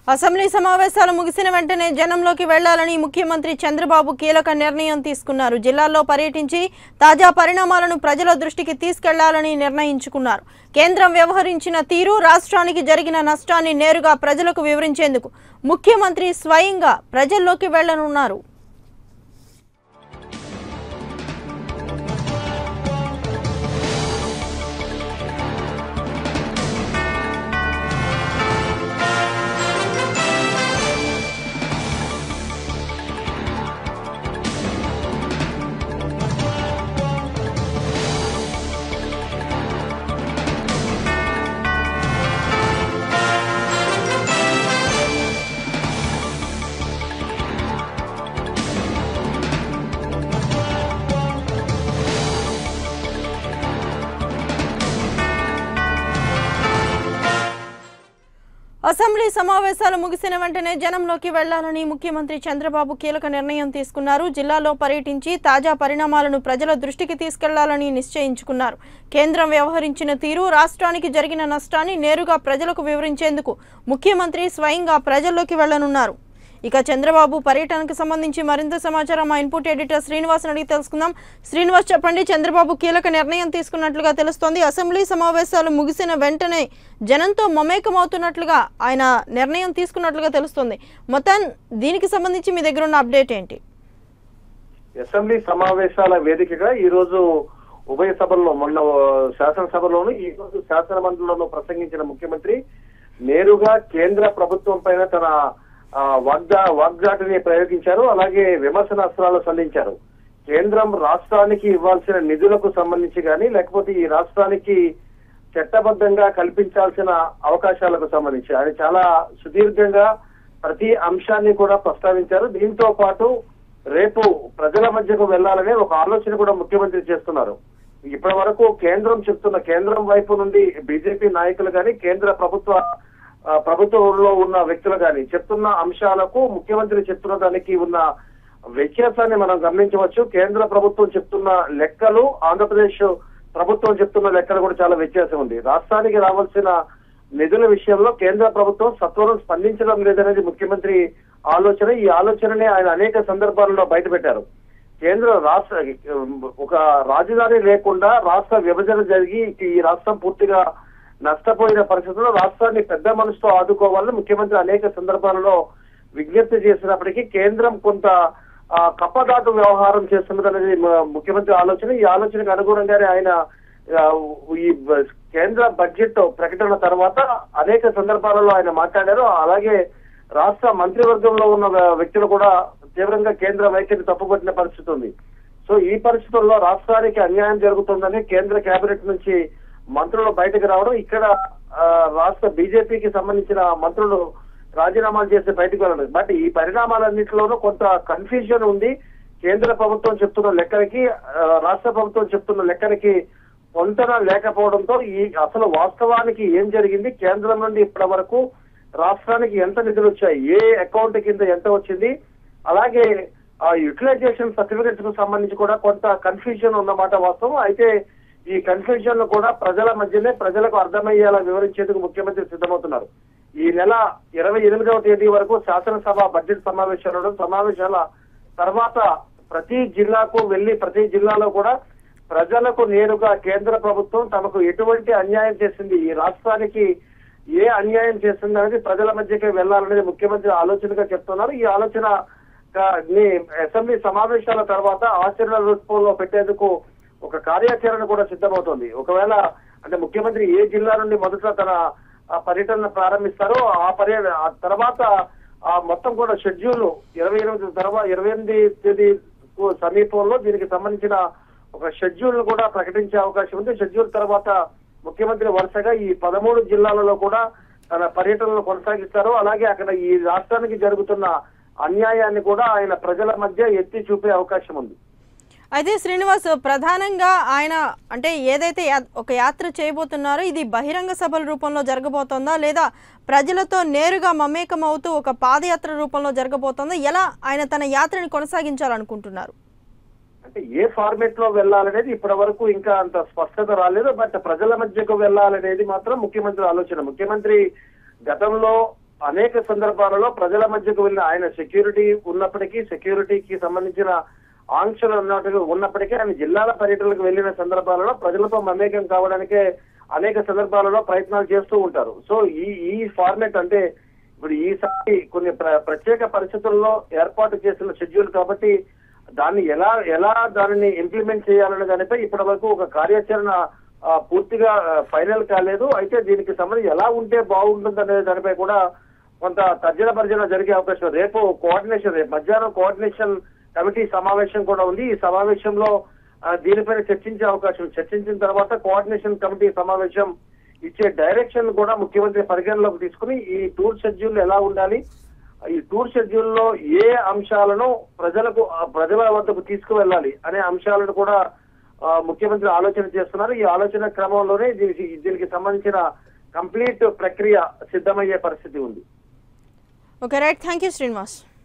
Assembly సమావేశాలు ముగిసిన వెంటనే జనంలోకి వెళ్లాలని ముఖ్యమంత్రి చంద్రబాబు కీలక నిర్ణయం తీసుకున్నారు జిల్లాల్లో పర్యటించి తాజా పరిణామాలను ప్రజల దృష్టికి తీసుకెళ్లాలని నిర్ణయించుకున్నారు కేంద్రం వ్యవహరించిన తీరు రాష్ట్రానికి జరిగిన నష్టాన్ని నేరుగా ప్రజలకు వివరించేందుకు ముఖ్యమంత్రి స్వయంగా ప్రజల్లోకి వెళ్లనున్నారు అసెంబ్లీ సమావేశాలు ముగిసిన వెంటనే జనంలోకి వెళ్లాలని ముఖ్యమంత్రి చంద్రబాబు కీలక నిర్ణయం తీసుకున్నారు జిల్లాలో పర్యటించి తాజా పరిణామాలను ప్రజల దృష్టికి తీసుకెళ్లాలని నిశ్చయించుకున్నారు కేంద్రం వ్యవహరించిన తీరు రాష్ట్రానికి జరిగిన నష్టాన్ని నేరుగా ప్రజలకు వివరించేందుకు ముఖ్యమంత్రి స్వయంగా ప్రజల్లోకి వెళ్లనున్నారు ఇక చంద్రబాబు పర్యటనకు సంబంధించి మరింత సమాచారం మా ఇన్పుట్ ఎడిటర్ శ్రీనివాస్ అడిగి తెలుసుకుందాం శ్రీనివాస్ చెప్పండి చంద్రబాబు కీలక నిర్ణయం తీసుకున్నట్లుగా తెలుస్తోంది అసెంబ్లీ సమావేశాలు ముగిసిన వెంటనే జనంతో మమేకమవుతున్నట్లుగా ఆయన నిర్ణయం తీసుకున్నట్లుగా తెలుస్తోంది మొత్తం దీనికి సంబంధించి మీ దగ్గర ఉన్న అప్డేట్ ఏంటి అసెంబ్లీ సమావేశాల వేదికగా ఈ రోజు ఉభయ సభల్లో మొన్న శాసనసభలోను ఈ రోజు శాసన మండలిలోనూ ప్రసంగించిన ముఖ్యమంత్రి నేరుగా కేంద్ర ప్రభుత్వం పైన తన ఆ, వాగ్దా వాగ్దాటిని ప్రయోగించారు అలాగే విమర్శనాస్త్రాలు సంధించారు కేంద్రం రాష్ట్రానికి ఇవ్వాల్సిన నిధులకు సంబంధించి కానీ లేకపోతే ఈ రాష్ట్రానికి చట్టబద్ధంగా కల్పించాల్సిన అవకాశాలకు సంబంధించి ఆయన చాలా సుదీర్ఘంగా ప్రతి అంశాన్ని కూడా ప్రస్తావించారు దీంతో పాటు రేపు ప్రజల మధ్యకు వెళ్లాలనే ఒక ఆలోచన కూడా ముఖ్యమంత్రి చేస్తున్నారు ఇప్పటి వరకు కేంద్రం చెప్తున్న కేంద్రం వైపు నుండి బీజేపీ నాయకులు కానీ కేంద్ర ప్రభుత్వ ఆ, ప్రభుత్వంలో ఉన్న వ్యక్తులు కానీ చెప్తున్న అంశాలకు ముఖ్యమంత్రి చెప్తున్న దానికి ఉన్న వ్యత్యాసాన్ని మనం గమనించవచ్చు కేంద్ర ప్రభుత్వం చెప్తున్న లెక్కలు ఆంధ్రప్రదేశ్ ప్రభుత్వం చెప్తున్న లెక్కలు కూడా చాలా వ్యత్యాసం ఉంది రాష్ట్రానికి రావాల్సిన నిధుల విషయంలో కేంద్ర ప్రభుత్వం సత్వరం స్పందించడం లేదనేది ముఖ్యమంత్రి ఆలోచన ఈ ఆలోచనని ఆయన అనేక సందర్భాలలో బయటపెట్టారు కేంద్ర రాష్ట్ర ఒక రాజధాని లేకుండా రాష్ట్ర విభజన జరిగి ఈ రాష్ట్రం పూర్తిగా నష్టపోయిన పరిస్థితుల్లో రాష్ట్రాన్ని పెద్ద మనసుతో ఆదుకోవాలని ముఖ్యమంత్రి అనేక సందర్భాలలో విజ్ఞప్తి చేసినప్పటికీ కేంద్రం కొంత ఆ, కప్పదాటు వ్యవహారం చేస్తున్నదనేది మ- ముఖ్యమంత్రి ఆలోచన ఈ ఆలోచనకు అనుగుణంగానే ఆయన ఆ, ఈ బ- కేంద్ర బడ్జెట్ ప్రకటన తర్వాత అనేక సందర్భాలలో ఆయన మాట్లాడారు అలాగే రాష్ట్ర మంత్రివర్గంలో ఉన్న వ్య- వ్యక్తులు కూడా తీవ్రంగా కేంద్ర వైఖరి తప్పుపట్టిన పరిస్థితి ఉంది సో ఈ పరిస్థితుల్లో రాష్ట్రానికి అన్యాయం జరుగుతుందని కేంద్ర కేబినెట్ నుంచి మంత్రులు బయటకు రావడం ఇక్కడ ఆ, రాష్ట్ర బీజేపీకి సంబంధించిన మంత్రులు రాజీనామాలు చేసి బయటకు వెళ్ళడం బట్ ఈ పరిణామాలన్నింటిలోనూ కొంత కన్ఫ్యూజన్ ఉంది కేంద్ర ప్రభుత్వం చెప్తున్న లెక్కలకి ఆ, రాష్ట్ర ప్రభుత్వం చెప్తున్న లెక్కలకి పొంతన లేకపోవడంతో ఈ అసలు వాస్తవానికి ఏం జరిగింది కేంద్రం నుండి ఇప్పటి వరకు రాష్ట్రానికి ఎంత నిధులు వచ్చాయి ఏ అకౌంట్ కింద ఎంత వచ్చింది అలాగే ఆ యూటిలైజేషన్ సర్టిఫికెట్స్ కు సంబంధించి కూడా కొంత కన్ఫ్యూజన్ ఉన్నమాట వాస్తవం అయితే ఈ కన్ఫ్యూజన్ కూడా ప్రజల మధ్యనే ప్రజలకు అర్థమయ్యేలా వివరించేందుకు ముఖ్యమంత్రి సిద్ధమవుతున్నారు ఈ నెల ఇరవై ఎనిమిదవ తేదీ వరకు శాసనసభ బడ్జెట్ సమావేశాలు ఉండడం. సమావేశాల తర్వాత ప్రతి జిల్లాకు వెళ్లి ప్రతి జిల్లాలో కూడా ప్రజలకు నేరుగా కేంద్ర ప్రభుత్వం తమకు ఎటువంటి అన్యాయం చేసింది ఈ రాష్ట్రానికి ఏ అన్యాయం చేస్తుంది అనేది ప్రజల మధ్యకి వెళ్లాలనేది ముఖ్యమంత్రి ఆలోచనగా చెప్తున్నారు ఈ ఆలోచన గా- ని అసెంబ్లీ సమావేశాల తర్వాత ఆచరణ రూపంలో పెట్టేందుకు ఒక కార్యాచరణ కూడా సిద్ధమవుతోంది ఒకవేళ అంటే ముఖ్యమంత్రి ఏ జిల్లా నుండి మొదట తన ఆ పర్యటన ప్రారంభిస్తారో ఆ పర్యటన ఆ తర్వాత ఆ మొత్తం కూడా షెడ్యూల్ ఇరవై ఎనిమిది తర్వాత ఇరవై ఎనిమిది తేదీ సమీపంలో దీనికి సంబంధించిన ఒక షెడ్యూల్ కూడా ప్రకటించే అవకాశం ఉంది షెడ్యూల్ తర్వాత ముఖ్యమంత్రి వరుసగా ఈ పదమూడు జిల్లాలలో కూడా తన పర్యటనలు కొనసాగిస్తారు అలాగే అక్కడ ఈ రాష్ట్రానికి జరుగుతున్న అన్యాయాన్ని కూడా ఆయన ప్రజల మధ్య ఎత్తి చూపే అవకాశం ఉంది అయితే శ్రీనివాస్ ప్రధానంగా ఆయన అంటే ఏదైతే యా- ఒక యాత్ర చేయబోతున్నారో ఇది బహిరంగ సభల రూపంలో జరగబోతోందా లేదా ప్రజలతో నేరుగా మమేకం అవుతూ ఒక పాదయాత్ర రూపంలో జరగబోతోందా ఎలా ఆయన తన యాత్రని కొనసాగించాలనుకుంటున్నారు అంటే ఏ ఫార్మేట్ లో వెళ్ళాలనేది ఇప్పటి వరకు ఇంకా అంత స్పష్టత రాలేదు బట్ ప్రజల మధ్యకు వెళ్ళాలనేది మాత్రం ముఖ్యమంత్రి ఆలోచన ముఖ్యమంత్రి గతంలో అనేక సందర్భాలలో ప్రజల మధ్యకు వెళ్ళిన ఆయన సెక్యూరిటీ ఉన్నప్పటికీ సెక్యూరిటీకి సంబంధించిన ఆంక్షలు ఉన్నట్టు ఉన్నప్పటికీ ఆయన జిల్లాల పర్యటనకు వెళ్ళిన సందర్భాలలో ప్రజలతో మమేకం కావడానికే అనేక సందర్భాలలో ప్రయత్నాలు చేస్తూ ఉంటారు సో ఈ ఈ ఫార్మేట్ అంటే ఇప్పుడు ఈసారి కొన్ని ప్ర- ప్రత్యేక పరిస్థితుల్లో ఏర్పాటు చేసిన షెడ్యూల్ కాబట్టి దాన్ని ఎలా ఎలా దానిని ఇంప్లిమెంట్ చేయాలనే దానిపై ఇప్పటి వరకు ఒక కార్యాచరణ ఆ, పూర్తిగా ఫైనల్ కాలేదు అయితే దీనికి సంబంధించి ఎలా ఉంటే బాగుంటుంది అనే దానిపై కూడా కొంత తర్జన భర్జన జరిగే అవకాశం ఉంది. రేపు కోఆర్డినేషన్ రేపు మధ్యాహ్నం కోఆర్డినేషన్ కమిటీ సమావేశం కూడా ఉంది ఈ సమావేశంలో ఆ, దీనిపైన చర్చించే అవకాశం ఉంది. చర్చించిన తర్వాత కోఆర్డినేషన్ కమిటీ సమావేశం ఇచ్చే డైరెక్షన్ కూడా ముఖ్యమంత్రి పరిగణలోకి తీసుకుని ఈ టూర్ షెడ్యూల్ ఎలా ఉండాలి ఈ టూర్ షెడ్యూల్ లో ఏ అంశాలను ప్రజలకు ఆ, ప్రజల వద్దకు తీసుకువెళ్ళాలి అనే అంశాలను కూడా ఆ, ముఖ్యమంత్రి ఆలోచన చేస్తున్నారు ఈ ఆలోచన క్రమంలోనే దీనికి దీనికి సంబంధించిన కంప్లీట్ ప్రక్రియ సిద్ధమయ్యే పరిస్థితి ఉంది okay right thank you Srinivas